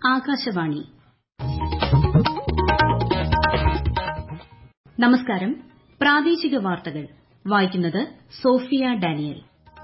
ആകാശവാണി നമസ്കാരം പ്രാദേശിക വാർത്തകൾ വായിക്കുന്നത് സോഫിയ ഡാനിയൽ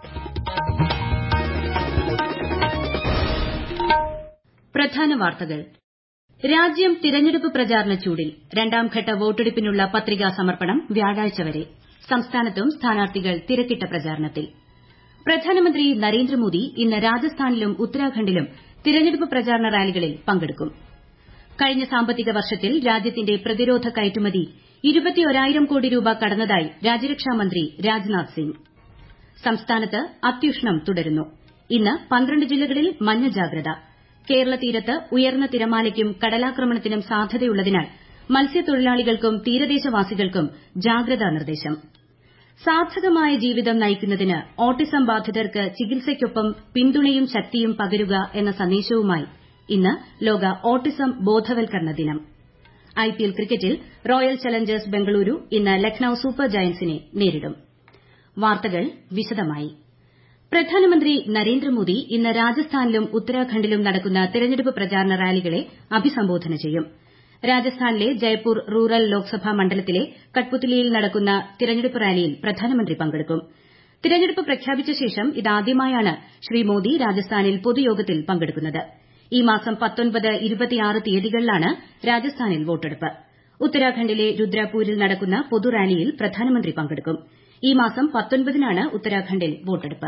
പ്രധാന വാർത്തകൾ രാജ്യം തിരഞ്ഞെടുപ്പ് പ്രചാരണ ചൂടിൽ രണ്ടാംഘട്ട വോട്ടെടുപ്പിനുള്ള പത്രികാ സമർപ്പണം വ്യാഴാഴ്ച വരെ സംസ്ഥാനത്തും സ്ഥാനാർത്ഥികൾ തിരക്കിട്ട പ്രചാരണത്തിൽ പ്രധാനമന്ത്രി നരേന്ദ്രമോദി ഇന്ന് രാജസ്ഥാനിലും ഉത്തരാഖണ്ഡിലും തിരഞ്ഞെടുപ്പ് പ്രചാരണ റാലികളിൽ പങ്കെടുക്കും കഴിഞ്ഞ സാമ്പത്തിക വർഷത്തിൽ രാജ്യത്തിന്റെ പ്രതിരോധ കയറ്റുമതി ഇരുപത്തിയൊരായിരം കോടി രൂപ കടന്നതായി രാജ്യരക്ഷാമന്ത്രി രാജ്നാഥ് സിംഗ് സംസ്ഥാനത്ത് അത്യുഷ്ണം തുടരുന്നു ഇന്ന് പന്ത്രണ്ട് ജില്ലകളിൽ മഞ്ഞ ജാഗ്രത കേരള തീരത്ത് ഉയർന്ന തിരമാലയ്ക്കും കടലാക്രമണത്തിനും സാധ്യതയുള്ളതിനാൽ മത്സ്യത്തൊഴിലാളികൾക്കും തീരദേശവാസികൾക്കും ജാഗ്രതാ നിർദ്ദേശം സാർത്ഥകമായ ജീവിതം നയിക്കുന്നതിന് ഓട്ടിസം ബാധിതർക്ക് ചികിത്സയ്ക്കൊപ്പം പിന്തുണയും ശക്തിയും പകരുക എന്ന സന്ദേശവുമായി ഇന്ന് ലോക ഓട്ടിസം ബോധവൽക്കരണ ദിനം ഐപിഎൽ ക്രിക്കറ്റിൽ റോയൽ ചലഞ്ചേഴ്സ് ബംഗളൂരു ഇന്ന് ലക്നൌ സൂപ്പർ ജയന്റ്സിനെ നേരിടും വാർത്തകൾ വിശദമായി പ്രധാനമന്ത്രി നരേന്ദ്രമോദി ഇന്ന് രാജസ്ഥാനിലും ഉത്തരാഖണ്ഡിലും നടക്കുന്ന തെരഞ്ഞെടുപ്പ് പ്രചാരണ റാലികളെ അഭിസംബോധന ചെയ്യും രാജസ്ഥാനിലെ ജയ്പൂർ റൂറൽ ലോക്സഭാ മണ്ഡലത്തിലെ കഠ്പുത്ലിയിൽ നടക്കുന്ന തിരഞ്ഞെടുപ്പ് റാലിയിൽ പ്രധാനമന്ത്രി പങ്കെടുക്കും തിരഞ്ഞെടുപ്പ് പ്രഖ്യാപിച്ച ശേഷം ഇതാദ്യമായാണ് ശ്രീ മോദി രാജസ്ഥാനിൽ പൊതുയോഗത്തിൽ പങ്കെടുക്കുന്നത് ഈ മാസം തീയതികളിലാണ് രാജസ്ഥാനിൽ വോട്ടെടുപ്പ് ഉത്തരാഖണ്ഡിലെ രുദ്രപൂരിൽ നടക്കുന്ന പൊതുറാലിയിൽ പ്രധാനമന്ത്രി പങ്കെടുക്കും ഈ മാസം നാണ് ഉത്തരാഖണ്ഡിൽ വോട്ടെടുപ്പ്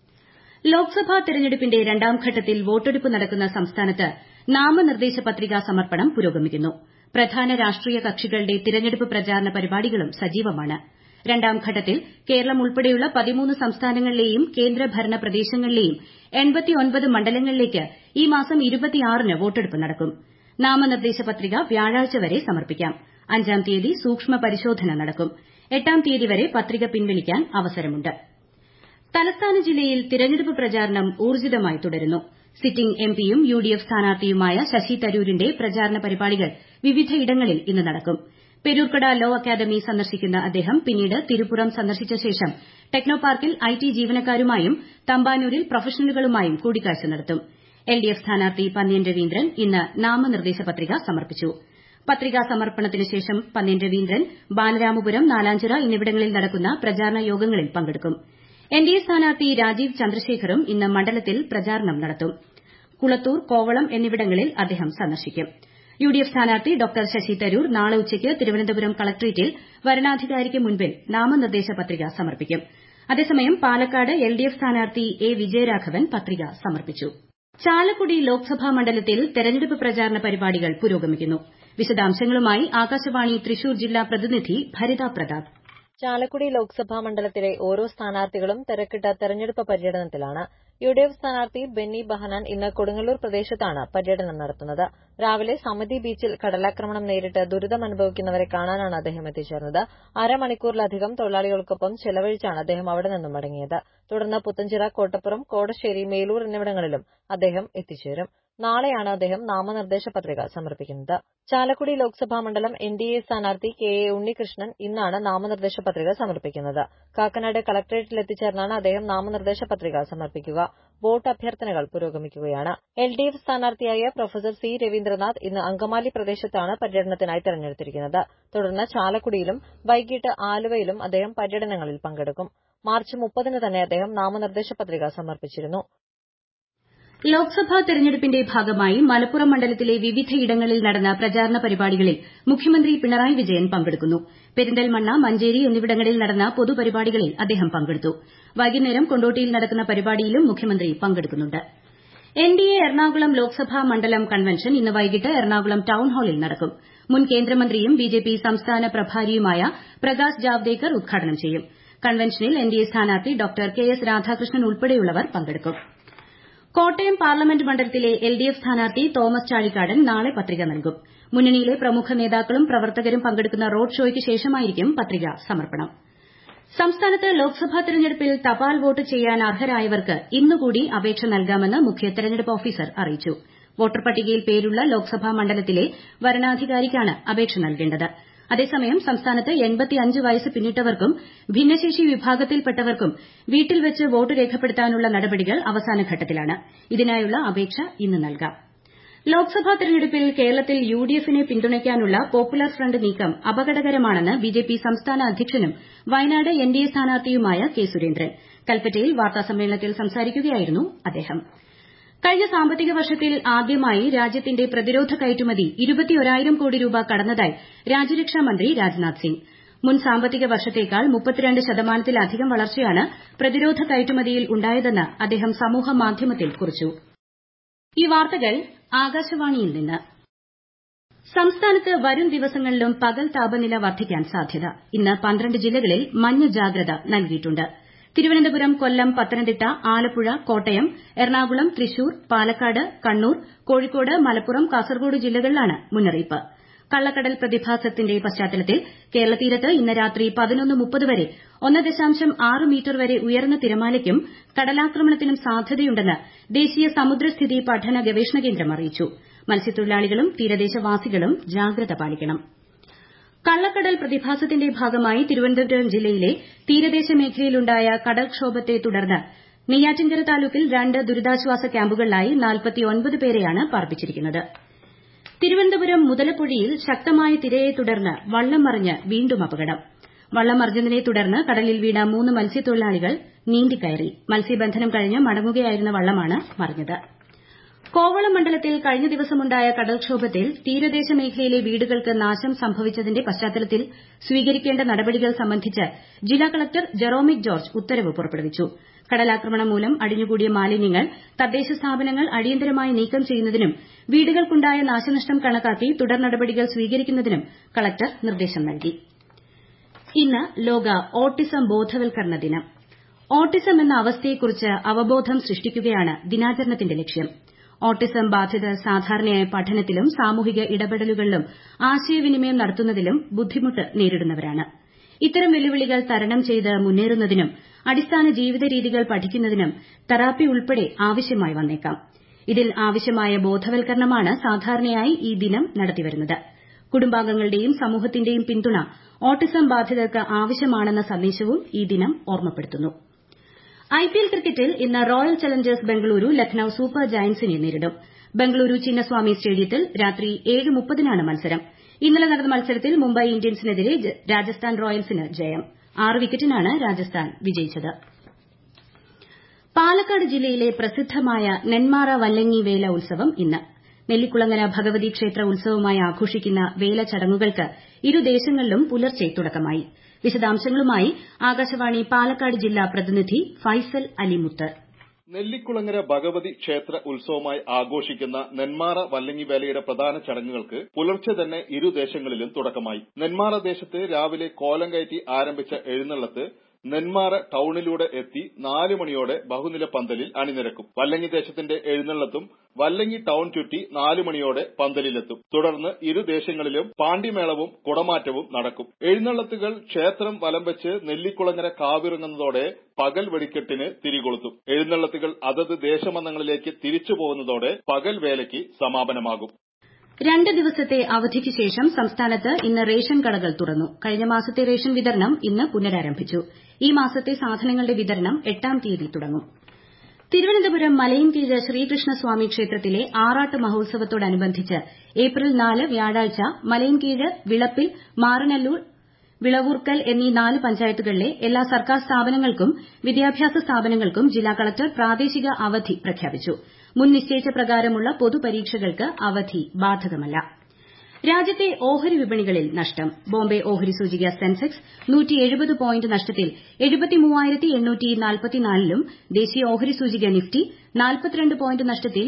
ലോക്സഭാ തെരഞ്ഞെടുപ്പിന്റെ രണ്ടാം ഘട്ടത്തിൽ വോട്ടെടുപ്പ് നടക്കുന്ന സംസ്ഥാനത്ത് നാമനിർദ്ദേശ പത്രികാ സമർപ്പണം പുരോഗമിക്കുന്നു പ്രധാന രാഷ്ട്രീയ കക്ഷികളുടെ തിരഞ്ഞെടുപ്പ് പ്രചാരണ പരിപാടികളും സജീവമാണ് രണ്ടാം ഘട്ടത്തിൽ കേരളം ഉൾപ്പെടെയുള്ള പതിമൂന്ന് സംസ്ഥാനങ്ങളിലെയും കേന്ദ്രഭരണ പ്രദേശങ്ങളിലെയും മണ്ഡലങ്ങളിലേക്ക് ഈ മാസം ന് വോട്ടെടുപ്പ് നടക്കും നാമനിർദ്ദേശ പത്രിക വ്യാഴാഴ്ച വരെ സമർപ്പിക്കാം അഞ്ചാം തീയതി സൂക്ഷ്മ പരിശോധന നടക്കും എട്ടാം തീയതി വരെ പത്രിക പിൻവലിക്കാൻ അവസരമുണ്ട് തലസ്ഥാന ജില്ലയിൽ തിരഞ്ഞെടുപ്പ് പ്രചാരണം ഊർജ്ജിതമായി തുടരുന്നു സിറ്റിംഗ് എംപിയും യുഡിഎഫ് സ്ഥാനാർത്ഥിയുമായ ശശി തരൂരിന്റെ പ്രചാരണ പരിപാടികൾ വിവിധയിടങ്ങളിൽ ഇന്ന് നടക്കും പെരൂർക്കട ലോ അക്കാദമി സന്ദർശിക്കുന്ന അദ്ദേഹം പിന്നീട് തിരുപ്പുറം സന്ദർശിച്ച ശേഷം ടെക്നോപാർക്കിൽ ഐടി ജീവനക്കാരുമായും തമ്പാനൂരിൽ പ്രൊഫഷണലുകളുമായും കൂടിക്കാഴ്ച നടത്തും എൽഡിഎഫ് സ്ഥാനാർത്ഥി പന്ന്യൻ രവീന്ദ്രൻ ഇന്ന് നാമനിർദ്ദേശ പത്രിക സമർപ്പിച്ചു പത്രികാ സമർപ്പണത്തിന് ശേഷം പന്ന്യൻ രവീന്ദ്രൻ ബാലരാമപുരം നാലാഞ്ചിറ എന്നിവിടങ്ങളിൽ നടക്കുന്ന പ്രചാരണ യോഗങ്ങളിൽ പങ്കെടുക്കും എൻഡിഎ സ്ഥാനാർത്ഥി രാജീവ് ചന്ദ്രശേഖറും ഇന്ന് മണ്ഡലത്തിൽ പ്രചാരണം നടത്തും കുളത്തൂർ കോവളം എന്നിവിടങ്ങളിൽ അദ്ദേഹം സന്ദർശിക്കും യുഡിഎഫ് സ്ഥാനാർത്ഥി ഡോ ശശി തരൂർ നാളെ ഉച്ചയ്ക്ക് തിരുവനന്തപുരം കളക്ട്രേറ്റിൽ വരണാധികാരിക്ക് മുൻപിൽ നാമനിർദ്ദേശ പത്രിക സമർപ്പിക്കും അതേസമയം പാലക്കാട് എൽഡിഎഫ് സ്ഥാനാർത്ഥി എ വിജയരാഘവൻ പത്രിക സമർപ്പിച്ചു ചാലക്കുടി ലോക്സഭാ മണ്ഡലത്തിൽ തെരഞ്ഞെടുപ്പ് പ്രചാരണ പരിപാടികൾ പുരോഗമിക്കുന്നു വിശദാംശങ്ങളുമായി ആകാശവാണി തൃശൂർ ജില്ലാ പ്രതിനിധി ഭരിത പ്രതാപ് ചാലക്കുടി ലോക്സഭാ മണ്ഡലത്തിലെ ഓരോ സ്ഥാനാർത്ഥികളും തിരക്കിട്ട തെരഞ്ഞെടുപ്പ് പര്യടനത്തിലാണ് യുഡിഎഫ് സ്ഥാനാർത്ഥി ബെന്നി ബഹനാൻ ഇന്ന് കൊടുങ്ങല്ലൂർ പ്രദേശത്താണ് പര്യടനം നടത്തുന്നത് രാവിലെ സമിതി ബീച്ചിൽ കടലാക്രമണം നേരിട്ട് ദുരിതമനുഭവിക്കുന്നവരെ കാണാനാണ് അദ്ദേഹം എത്തിച്ചേർന്നത് അരമണിക്കൂറിലധികം തൊഴിലാളികൾക്കൊപ്പം ചെലവഴിച്ചാണ് അദ്ദേഹം അവിടെ നിന്നും മടങ്ങിയത് തുടർന്ന് പുത്തഞ്ചിറ കോട്ടപ്പുറം കോടശ്ശേരി മേലൂർ എന്നിവിടങ്ങളിലും അദ്ദേഹം എത്തിച്ചേരും നാളെയാണ് അദ്ദേഹം നാമനിർദ്ദേശ പത്രിക സമർപ്പിക്കുന്നത് ചാലക്കുടി ലോക്സഭാ മണ്ഡലം എൻഡിഎ സ്ഥാനാർത്ഥി കെ എ ഉണ്ണികൃഷ്ണൻ ഇന്നാണ് നാമനിർദ്ദേശ പത്രിക സമർപ്പിക്കുന്നത് കാക്കനാട് കളക്ടറേറ്റിൽ എത്തിച്ചേർന്നാണ് അദ്ദേഹം നാമനിർദ്ദേശ പത്രിക സമർപ്പിക്കുക വോട്ട് അഭ്യർത്ഥനകൾ പുരോഗമിക്കുകയാണ് എൽഡിഎഫ് സ്ഥാനാർത്ഥിയായ പ്രൊഫസർ സി രവീന്ദ്രനാഥ് ഇന്ന് അങ്കമാലി പ്രദേശത്താണ് പര്യടനത്തിനായി തെരഞ്ഞെടുത്തിരിക്കുന്നത് തുടർന്ന് ചാലക്കുടിയിലും വൈകിട്ട് ആലുവയിലും അദ്ദേഹം പര്യടനങ്ങളിൽ പങ്കെടുക്കും മാർച്ച് മുപ്പതിന് തന്നെ അദ്ദേഹം നാമനിർദ്ദേശ പത്രിക സമർപ്പിച്ചിരുന്നു ലോക്സഭാ തെരഞ്ഞെടുപ്പിന്റെ ഭാഗമായി മലപ്പുറം മണ്ഡലത്തിലെ വിവിധയിടങ്ങളിൽ നടന്ന പ്രചാരണ പരിപാടികളിൽ മുഖ്യമന്ത്രി പിണറായി വിജയൻ പങ്കെടുക്കുന്നു പെരിന്തൽമണ്ണ മഞ്ചേരി എന്നിവിടങ്ങളിൽ നടന്ന പൊതുപരിപാടികളിൽ അദ്ദേഹം പങ്കെടുത്തു വൈകുന്നേരം കൊണ്ടോട്ടിയിൽ നടക്കുന്ന പരിപാടിയിലും മുഖ്യമന്ത്രി പങ്കെടുക്കുന്നുണ്ട് എൻഡിഎ എറണാകുളം ലോക്സഭാ മണ്ഡലം കൺവെൻഷൻ ഇന്ന് വൈകിട്ട് എറണാകുളം ടൌൺ ഹാളിൽ നടക്കും മുൻ കേന്ദ്രമന്ത്രിയും ബിജെപി സംസ്ഥാന പ്രഭാരിയുമായ പ്രകാശ് ജാവ്ദേക്കർ ഉദ്ഘാടനം ചെയ്യും കൺവെൻഷനിൽ എൻഡിഎ സ്ഥാനാർത്ഥി ഡോ കെ എസ് രാധാകൃഷ്ണൻ ഉൾപ്പെടെയുള്ളവർ പങ്കെടുക്കും കോട്ടയം പാർലമെന്റ് മണ്ഡലത്തിലെ എൽഡിഎഫ് സ്ഥാനാർത്ഥി തോമസ് ചാഴിക്കാടൻ നാളെ പത്രിക നൽകും മുന്നണിയിലെ പ്രമുഖ നേതാക്കളും പ്രവർത്തകരും പങ്കെടുക്കുന്ന റോഡ് ഷോയ്ക്ക് ശേഷമായിരിക്കും പത്രിക സമർപ്പണം സംസ്ഥാനത്ത് ലോക്സഭാ തെരഞ്ഞെടുപ്പിൽ തപാൽ വോട്ട് ചെയ്യാൻ അർഹരായവർക്ക് ഇന്നുകൂടി അപേക്ഷ നൽകാമെന്ന് മുഖ്യ തെരഞ്ഞെടുപ്പ് ഓഫീസർ അറിയിച്ചു വോട്ടർ പട്ടികയിൽ പേരുള്ള ലോക്സഭാ മണ്ഡലത്തിലെ വരണാധികാരിക്കാണ് അപേക്ഷ നൽകേണ്ടത് അതേസമയം സംസ്ഥാനത്ത് വയസ്സ് പിന്നിട്ടവർക്കും ഭിന്നശേഷി വിഭാഗത്തിൽപ്പെട്ടവർക്കും വീട്ടിൽ വെച്ച് വോട്ട് രേഖപ്പെടുത്താനുള്ള നടപടികൾ അവസാനഘട്ടത്തിലാണ് ഇതിനായുള്ള അപേക്ഷ ഇന്ന് നൽകാം ലോക്സഭാ തെരഞ്ഞെടുപ്പിൽ കേരളത്തിൽ യുഡിഎഫിനെ പിന്തുണയ്ക്കാനുള്ള പോപ്പുലർ ഫ്രണ്ട് നീക്കം അപകടകരമാണെന്ന് ബിജെപി സംസ്ഥാന അധ്യക്ഷനും വയനാട് എൻഡിഎ സ്ഥാനാർത്ഥിയുമായ കെ സുരേന്ദ്രൻ കൽപ്പറ്റയിൽ വാർത്താസമ്മേളനത്തിൽ സംസാരിക്കുകയായിരുന്നു അദ്ദേഹം കഴിഞ്ഞ സാമ്പത്തിക വർഷത്തിൽ ആദ്യമായി രാജ്യത്തിന്റെ പ്രതിരോധ കയറ്റുമതി ഇരുപത്തിയൊരായിരം കോടി രൂപ കടന്നതായി രാജ്യരക്ഷാ മന്ത്രി രാജ്നാഥ് സിംഗ് മുൻ സാമ്പത്തിക വർഷത്തേക്കാൾ മുപ്പത്തിരണ്ട് ശതമാനത്തിലധികം വളർച്ചയാണ് പ്രതിരോധ കയറ്റുമതിയിൽ ഉണ്ടായതെന്ന് അദ്ദേഹം സമൂഹമാധ്യമത്തിൽ കുറിച്ചു ഈ വാർത്തകൾ ആകാശവാണിയിൽ നിന്ന് സംസ്ഥാനത്ത് വരും ദിവസങ്ങളിലും പകൽ താപനില വർദ്ധിക്കാൻ സാധ്യത ഇന്ന് പന്ത്രണ്ട് ജില്ലകളിൽ മഞ്ഞ ജാഗ്രത നൽകിയിട്ടുണ്ട് തിരുവനന്തപുരം കൊല്ലം പത്തനംതിട്ട ആലപ്പുഴ കോട്ടയം എറണാകുളം തൃശൂർ പാലക്കാട് കണ്ണൂർ കോഴിക്കോട് മലപ്പുറം കാസർഗോഡ് ജില്ലകളിലാണ് മുന്നറിയിപ്പ് കള്ളക്കടൽ പ്രതിഭാസത്തിന്റെ പശ്ചാത്തലത്തിൽ കേരള തീരത്ത് ഇന്ന് രാത്രി പതിനൊന്ന് മുപ്പത് വരെ ഒന്ന് ദശാംശം ആറ് മീറ്റർ വരെ ഉയർന്ന തിരമാലയ്ക്കും കടലാക്രമണത്തിനും സാധ്യതയുണ്ടെന്ന് ദേശീയ സമുദ്രസ്ഥിതി പഠന ഗവേഷണ കേന്ദ്രം അറിയിച്ചു മത്സ്യത്തൊഴിലാളികളും തീരദേശവാസികളും ജാഗ്രത പാലിക്കണം കള്ളക്കടൽ പ്രതിഭാസത്തിന്റെ ഭാഗമായി തിരുവനന്തപുരം ജില്ലയിലെ തീരദേശ മേഖലയിലുണ്ടായ കടൽക്ഷോഭത്തെ തുടർന്ന് നെയ്യാറ്റിൻകര താലൂക്കിൽ രണ്ട് ദുരിതാശ്വാസ ക്യാമ്പുകളിലായി പേരെയാണ് പാർപ്പിച്ചിരിക്കുന്നത് തിരുവനന്തപുരം മുതലപ്പുഴയിൽ ശക്തമായ തിരയെ തുടർന്ന് വള്ളം മറിഞ്ഞ് വീണ്ടും അപകടം വള്ളം മറിഞ്ഞതിനെ തുടർന്ന് കടലിൽ വീണ മൂന്ന് മത്സ്യത്തൊഴിലാളികൾ നീന്തിക്കയറി മത്സ്യബന്ധനം കഴിഞ്ഞ് മടങ്ങുകയായിരുന്ന വള്ളമാണ് മറിഞ്ഞത് കോവളം മണ്ഡലത്തിൽ കഴിഞ്ഞ ദിവസമുണ്ടായ കടൽക്ഷോഭത്തിൽ തീരദേശ മേഖലയിലെ വീടുകൾക്ക് നാശം സംഭവിച്ചതിന്റെ പശ്ചാത്തലത്തിൽ സ്വീകരിക്കേണ്ട നടപടികൾ സംബന്ധിച്ച് ജില്ലാ കളക്ടർ ജെറോമിക് ജോർജ് ഉത്തരവ് പുറപ്പെടുവിച്ചു കടലാക്രമണം മൂലം അടിഞ്ഞുകൂടിയ മാലിന്യങ്ങൾ തദ്ദേശ സ്ഥാപനങ്ങൾ അടിയന്തരമായി നീക്കം ചെയ്യുന്നതിനും വീടുകൾക്കുണ്ടായ നാശനഷ്ടം കണക്കാക്കി തുടർ നടപടികൾ സ്വീകരിക്കുന്നതിനും കളക്ടർ നിർദ്ദേശം നൽകി ഇന്ന് ലോക ഓട്ടിസം ബോധവൽക്കരണ ദിനം ഓട്ടിസം എന്ന അവസ്ഥയെക്കുറിച്ച് അവബോധം സൃഷ്ടിക്കുകയാണ് ദിനാചരണത്തിന്റെ ലക്ഷ്യം ഓട്ടിസം ബാധിതർ സാധാരണയായി പഠനത്തിലും സാമൂഹിക ഇടപെടലുകളിലും ആശയവിനിമയം നടത്തുന്നതിലും ബുദ്ധിമുട്ട് നേരിടുന്നവരാണ് ഇത്തരം വെല്ലുവിളികൾ തരണം ചെയ്ത് മുന്നേറുന്നതിനും അടിസ്ഥാന ജീവിത രീതികൾ പഠിക്കുന്നതിനും തെറാപ്പി ഉൾപ്പെടെ ആവശ്യമായി വന്നേക്കാം ഇതിൽ ആവശ്യമായ ബോധവൽക്കരണമാണ് സാധാരണയായി ഈ ദിനം നടത്തിവരുന്നത് കുടുംബാംഗങ്ങളുടെയും സമൂഹത്തിന്റെയും പിന്തുണ ഓട്ടിസം ബാധിതർക്ക് ആവശ്യമാണെന്ന സന്ദേശവും ഈ ദിനം ഓർമ്മപ്പെടുത്തുന്നു ഐപിഎൽ ക്രിക്കറ്റിൽ ഇന്ന് Royal Challengers Bengaluru Lucknow Super ജയന്റ്സിനെ നേരിടും ബംഗളൂരു ചിന്നസ്വാമി സ്റ്റേഡിയത്തിൽ രാത്രി ഏഴ് മുപ്പതിനാണ് മത്സരം ഇന്നലെ നടന്ന മത്സരത്തിൽ മുംബൈ ഇന്ത്യൻസിനെതിരെ രാജസ്ഥാൻ റോയൽസിന് ജയം ആറ് വിക്കറ്റിനാണ് രാജസ്ഥാൻ വിജയിച്ചത് പാലക്കാട് ജില്ലയിലെ പ്രസിദ്ധമായ നെന്മാറ വല്ലങ്ങി വേല ഉത്സവം ഇന്ന് നെല്ലിക്കുളങ്ങര ഭഗവതി ക്ഷേത്ര ഉത്സവമായി ആഘോഷിക്കുന്ന വേല ചടങ്ങുകൾക്ക് ഇരു ദേശങ്ങളിലും പുലർച്ചെ തുടക്കമായി വിശദാംശങ്ങളുമായി ആകാശവാണി പാലക്കാട് ജില്ലാ പ്രതിനിധി ഫൈസൽ അലിമുത്ത് നെല്ലിക്കുളങ്ങര ഭഗവതി ക്ഷേത്ര ഉത്സവമായി ആഘോഷിക്കുന്ന നെന്മാറ വല്ലങ്ങിവേലയുടെ പ്രധാന ചടങ്ങുകൾക്ക് പുലർച്ചെ തന്നെ ഇരു ദേശങ്ങളിലും തുടക്കമായി നെന്മാറ ദേശത്ത് രാവിലെ കോലം കയറ്റി ആരംഭിച്ച എഴുന്നള്ളത്ത് നെന്മാറ ടൌണിലൂടെ എത്തി നാല് മണിയോടെ ബഹുനില പന്തലിൽ അണിനിരക്കും വല്ലങ്ങി ദേശത്തിന്റെ എഴുന്നള്ളത്തും വല്ലങ്ങി ടൌൺ ചുറ്റി നാല് മണിയോടെ പന്തലിലെത്തും തുടർന്ന് ഇരു ദേശങ്ങളിലും പാണ്ടിമേളവും കുടമാറ്റവും നടക്കും എഴുന്നള്ളത്തുകൾ ക്ഷേത്രം വലം വെച്ച് നെല്ലിക്കുളങ്ങര കാവിറങ്ങുന്നതോടെ പകൽ വെടിക്കെട്ടിന് തിരികൊളുത്തും എഴുന്നള്ളത്തുകൾ അതത് ദേശമന്നങ്ങളിലേക്ക് തിരിച്ചു പോകുന്നതോടെ പകൽ വേലയ്ക്ക് സമാപനമാകും രണ്ട് ദിവസത്തെ അവധിക്ക് ശേഷം സംസ്ഥാനത്ത് ഇന്ന് റേഷൻ കടകൾ തുറന്നു കഴിഞ്ഞ മാസത്തെ റേഷൻ വിതരണം ഇന്ന് പുനരാരംഭിച്ചു ഈ മാസത്തെ സാധനങ്ങളുടെ വിതരണം എട്ടാം തീയതി തുടങ്ങും തിരുവനന്തപുരം മലയിൻകീഴ് ശ്രീകൃഷ്ണസ്വാമി ക്ഷേത്രത്തിലെ ആറാട്ട് മഹോത്സവത്തോടനുബന്ധിച്ച് ഏപ്രിൽ നാല് വ്യാഴാഴ്ച മലയിൻകീഴ് വിളപ്പിൽ മാറനല്ലൂർ വിളവൂർക്കൽ എന്നീ നാല് പഞ്ചായത്തുകളിലെ എല്ലാ സർക്കാർ സ്ഥാപനങ്ങൾക്കും വിദ്യാഭ്യാസ സ്ഥാപനങ്ങൾക്കും ജില്ലാ കളക്ടർ പ്രാദേശിക അവധി പ്രഖ്യാപിച്ചു മുൻ നിശ്ചയിച്ച പ്രകാരമുള്ള പൊതുപരീക്ഷകൾക്ക് അവധി ബാധകമല്ല രാജ്യത്തെ ഓഹരി വിപണികളിൽ നഷ്ടം ബോംബെ ഓഹരി സൂചിക സെൻസെക്സ് പോയിന്റ് നഷ്ടത്തിൽ ലും ദേശീയ ഓഹരി സൂചിക നിഫ്റ്റി പോയിന്റ് നഷ്ടത്തിൽ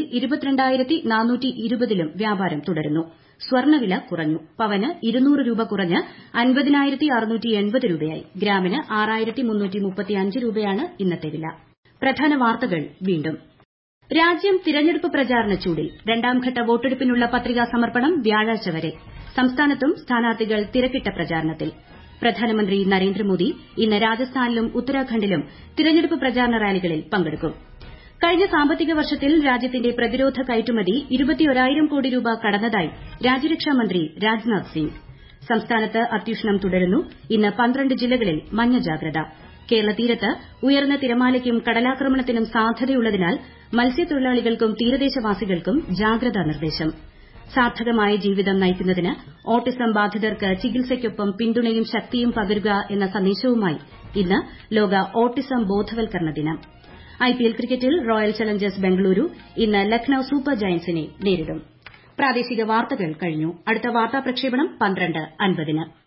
ലും വ്യാപാരം തുടരുന്നു സ്വർണ്ണവില കുറഞ്ഞു പവന് ഇരുന്നൂറ് രൂപ കുറഞ്ഞ് അൻപതിനായിരത്തി അറുന്നൂറ്റി എൺപത് രൂപയായി ഗ്രാമിന് ആറായിരത്തി മുന്നൂറ്റി മുപ്പത്തിയഞ്ച് രൂപയാണ് ഇന്നത്തെ വില പ്രധാന വാർത്തകൾ വീണ്ടും രാജ്യം തിരഞ്ഞെടുപ്പ് പ്രചാരണ ചൂടിൽ രണ്ടാംഘട്ട വോട്ടെടുപ്പിനുള്ള പത്രികാ സമർപ്പണം വ്യാഴാഴ്ച വരെ സംസ്ഥാനത്തും സ്ഥാനാർത്ഥികൾ തിരക്കിട്ട പ്രചാരണത്തിൽ പ്രധാനമന്ത്രി നരേന്ദ്രമോദി ഇന്ന് രാജസ്ഥാനിലും ഉത്തരാഖണ്ഡിലും തിരഞ്ഞെടുപ്പ് പ്രചാരണ റാലികളിൽ പങ്കെടുക്കും കഴിഞ്ഞ സാമ്പത്തിക വർഷത്തിൽ രാജ്യത്തിന്റെ പ്രതിരോധ കയറ്റുമതി ഇരുപത്തിയൊരായിരം കോടി രൂപ കടന്നതായി രാജ്യരക്ഷാമന്ത്രി രാജ്നാഥ് സിംഗ് സംസ്ഥാനത്ത് അത്യുഷ്ണം തുടരുന്നു ഇന്ന് പന്ത്രണ്ട് ജില്ലകളിൽ മഞ്ഞ ജാഗ്രത കേരള തീരത്ത് ഉയർന്ന തിരമാലയ്ക്കും കടലാക്രമണത്തിനും സാധ്യതയുള്ളതിനാൽ മത്സ്യത്തൊഴിലാളികൾക്കും തീരദേശവാസികൾക്കും ജാഗ്രതാ നിർദ്ദേശം സാർത്ഥകമായ ജീവിതം നയിക്കുന്നതിന് ഓട്ടിസം ബാധിതർക്ക് ചികിത്സയ്ക്കൊപ്പം പിന്തുണയും ശക്തിയും പകരുക എന്ന സന്ദേശവുമായി ഇന്ന് ലോക ഓട്ടിസം ബോധവൽക്കരണ ദിനം ഐപിഎൽ ക്രിക്കറ്റിൽ റോയൽ ചലഞ്ചേഴ്സ് ബംഗളൂരു ഇന്ന് ലക്നൌ സൂപ്പർ ജയന്റ്സിനെ നേരിടും പ്രാദേശിക വാർത്തകൾ കഴിഞ്ഞു അടുത്ത വാർത്താ പ്രക്ഷേപണം പന്ത്രണ്ട് അൻപതിന്